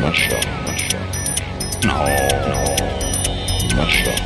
Masha. No. Masha.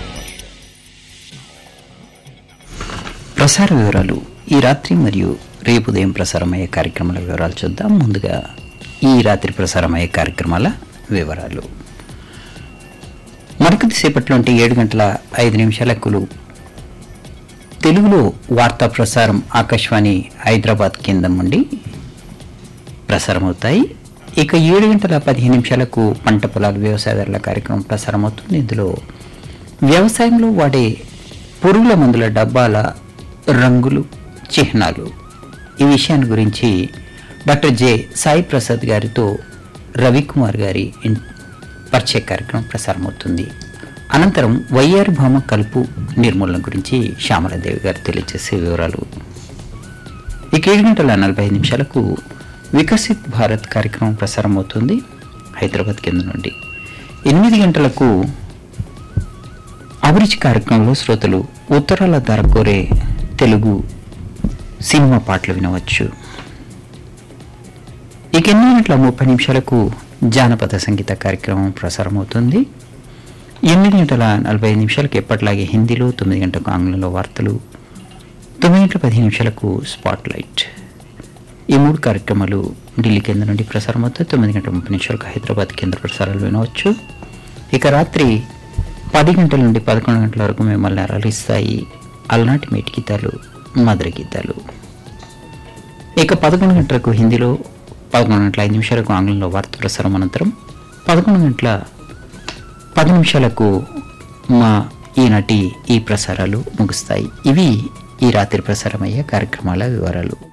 ప్రసార వివరాలు ఈ రాత్రి మరియు రేపు ఉదయం ప్రసారమయ్యే కార్యక్రమాల వివరాలు చూద్దాం ముందుగా ఈ రాత్రి ప్రసారమయ్యే కార్యక్రమాల వివరాలు మరికొద్ది సేపట్లో అంటే ఏడు గంటల ఐదు నిమిషాలకు తెలుగులో వార్తా ప్రసారం ఆకాశవాణి హైదరాబాద్ కేంద్రం నుండి ప్రసారమవుతాయి ఇక ఏడు గంటల పదిహేను నిమిషాలకు పంట పొలాలు వ్యవసాయదారుల కార్యక్రమం ప్రసారమవుతుంది ఇందులో వ్యవసాయంలో వాడే పురుగుల మందుల డబ్బాల రంగులు చిహ్నాలు ఈ విషయాన్ని గురించి డాక్టర్ జె సాయి ప్రసాద్ గారితో రవికుమార్ గారి ఇన్- పరిచయ కార్యక్రమం ప్రసారమవుతుంది అనంతరం వైఆర్ భామ కలుపు నిర్మూలన గురించి శ్యామలాదేవి గారు తెలియజేసే వివరాలు ఇక ఏడు గంటల నలభై ఐదు నిమిషాలకు వికసిత్ భారత్ కార్యక్రమం ప్రసారం అవుతుంది హైదరాబాద్ కేంద్రం నుండి ఎనిమిది గంటలకు అభిరుచి కార్యక్రమంలో శ్రోతలు ఉత్తరాల ధర కోరే తెలుగు సినిమా పాటలు వినవచ్చు ఇక ఎనిమిది గంటల ముప్పై నిమిషాలకు జానపద సంగీత కార్యక్రమం ప్రసారం అవుతుంది ఎనిమిది గంటల నలభై ఐదు నిమిషాలకు ఎప్పటిలాగే హిందీలో తొమ్మిది గంటలకు ఆంగ్లంలో వార్తలు తొమ్మిది గంటల పదిహేను నిమిషాలకు స్పాట్ లైట్ ఈ మూడు కార్యక్రమాలు ఢిల్లీ కేంద్రం నుండి ప్రసారం అవుతాయి తొమ్మిది గంటల ముప్పై నిమిషాలకు హైదరాబాద్ కేంద్ర ప్రసారాలు వినవచ్చు ఇక రాత్రి పది గంటల నుండి పదకొండు గంటల వరకు మిమ్మల్ని అలరిస్తాయి అలనాటి మేటి గీతాలు మధుర గీతాలు ఇక పదకొండు గంటలకు హిందీలో పదకొండు గంటల ఐదు నిమిషాలకు ఆంగ్లంలో వార్త ప్రసారం అనంతరం పదకొండు గంటల పది నిమిషాలకు మా ఈనాటి ఈ ప్రసారాలు ముగుస్తాయి ఇవి ఈ రాత్రి ప్రసారమయ్యే కార్యక్రమాల వివరాలు